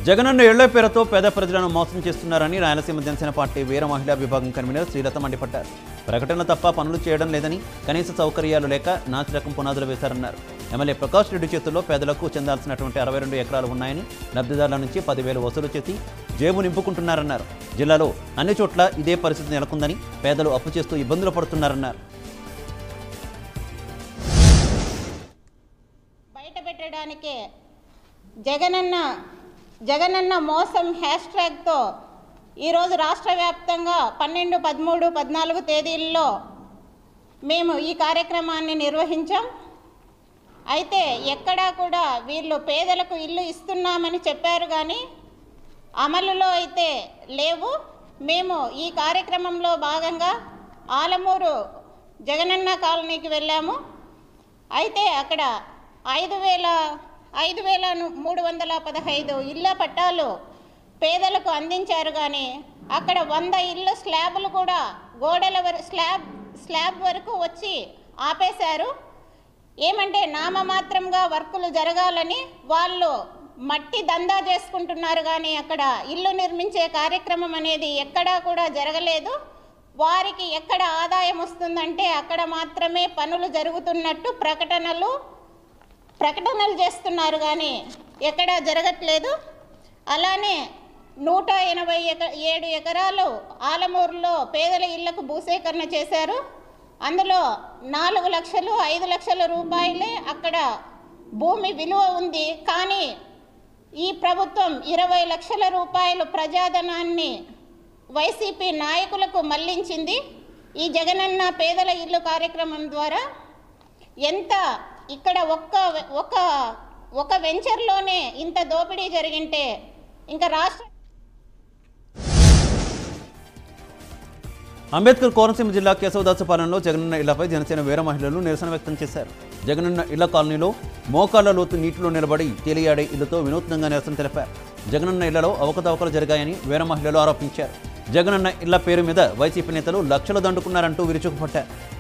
జగనన్న ఇళ్ల పేరుతో పేద ప్రజలను మోసం చేస్తున్నారని రాయలసీమ జనసేన పార్టీ వీర మహిళా విభాగం కన్వీనర్ శ్రీలత మండిపడ్డారు ప్రకటన తప్ప పనులు చేయడం లేదని కనీస సౌకర్యాలు లేక నాసిరకం పునాదులు వేశారన్నారు ఎమ్మెల్యే ప్రకాష్ రెడ్డి చేతుల్లో పేదలకు చెందాల్సినటువంటి అరవై రెండు ఎకరాలు ఉన్నాయని లబ్ధిదారుల నుంచి పదివేలు వసూలు చేసి జేబు నింపుకుంటున్నారన్నారు జిల్లాలో అన్ని చోట్ల ఇదే పరిస్థితి నెలకొందని పేదలు అప్పు చేస్తూ ఇబ్బందులు పడుతున్నారన్నారు బయట పెట్టడానికే జగనన్న జగనన్న మోసం హ్యాష్ ట్యాగ్తో ఈరోజు రాష్ట్ర వ్యాప్తంగా పన్నెండు పదమూడు పద్నాలుగు తేదీల్లో మేము ఈ కార్యక్రమాన్ని నిర్వహించాం అయితే ఎక్కడా కూడా వీళ్ళు పేదలకు ఇల్లు ఇస్తున్నామని చెప్పారు కానీ అమలులో అయితే లేవు మేము ఈ కార్యక్రమంలో భాగంగా ఆలమూరు జగనన్న కాలనీకి వెళ్ళాము అయితే అక్కడ ఐదు వేల ఐదు వేల ను- మూడు వందల పదహైదు ఇళ్ళ పట్టాలు పేదలకు అందించారు కానీ అక్కడ వంద ఇళ్ళ స్లాబులు కూడా గోడల వర స్లాబ్ స్లాబ్ వరకు వచ్చి ఆపేశారు ఏమంటే నామమాత్రంగా వర్కులు జరగాలని వాళ్ళు మట్టి దందా చేసుకుంటున్నారు కానీ అక్కడ ఇల్లు నిర్మించే కార్యక్రమం అనేది ఎక్కడా కూడా జరగలేదు వారికి ఎక్కడ ఆదాయం వస్తుందంటే అక్కడ మాత్రమే పనులు జరుగుతున్నట్టు ప్రకటనలు ప్రకటనలు చేస్తున్నారు కానీ ఎక్కడా జరగట్లేదు అలానే నూట ఎనభై ఎక ఏడు ఎకరాలు ఆలమూరులో పేదల ఇళ్లకు భూసేకరణ చేశారు అందులో నాలుగు లక్షలు ఐదు లక్షల రూపాయలే అక్కడ భూమి విలువ ఉంది కానీ ఈ ప్రభుత్వం ఇరవై లక్షల రూపాయలు ప్రజాధనాన్ని వైసీపీ నాయకులకు మళ్లించింది ఈ జగనన్న పేదల ఇల్లు కార్యక్రమం ద్వారా ఎంత ఇక్కడ ఒక్క ఒక ఒక వెంచర్లోనే ఇంత దోపిడీ జరిగింటే ఇంకా రాష్ట్ర అంబేద్కర్ కోనసీమ జిల్లా కేశవదాసపాలెంలో జగనన్న ఇళ్లపై జనసేన వీర మహిళలు నిరసన వ్యక్తం చేశారు జగనన్న ఇళ్ల కాలనీలో మోకాళ్ల లోతు నీటిలో నిలబడి తేలియాడే ఇళ్లతో వినూత్నంగా నిరసన తెలిపారు జగనన్న ఇళ్లలో అవకతవకలు జరిగాయని వీర మహిళలు ఆరోపించారు జగనన్న ఇళ్ల పేరు మీద వైసీపీ నేతలు లక్షలు దండుకున్నారంటూ విరుచుకుపట్టారు